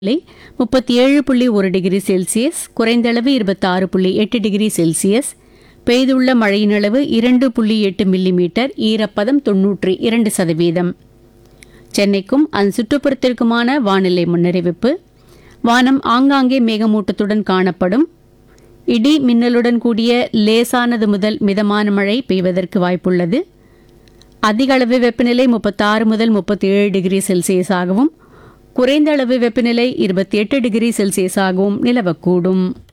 நிலை முப்பத்தி ஏழு புள்ளி ஒரு டிகிரி செல்சியஸ் குறைந்த அளவு இருபத்தாறு புள்ளி எட்டு டிகிரி செல்சியஸ் பெய்துள்ள மழையின் அளவு இரண்டு புள்ளி எட்டு மில்லிமீட்டர் ஈரப்பதம் தொன்னூற்றி இரண்டு சதவீதம் சென்னைக்கும் அதன் சுற்றுப்புறத்திற்குமான வானிலை முன்னறிவிப்பு வானம் ஆங்காங்கே மேகமூட்டத்துடன் காணப்படும் இடி மின்னலுடன் கூடிய லேசானது முதல் மிதமான மழை பெய்வதற்கு வாய்ப்புள்ளது அதிக அளவு வெப்பநிலை முப்பத்தாறு முதல் முப்பத்தி ஏழு டிகிரி செல்சியஸாகவும் குறைந்த அளவு வெப்பநிலை இருபத்தி எட்டு டிகிரி செல்சியஸாகவும் நிலவக்கூடும்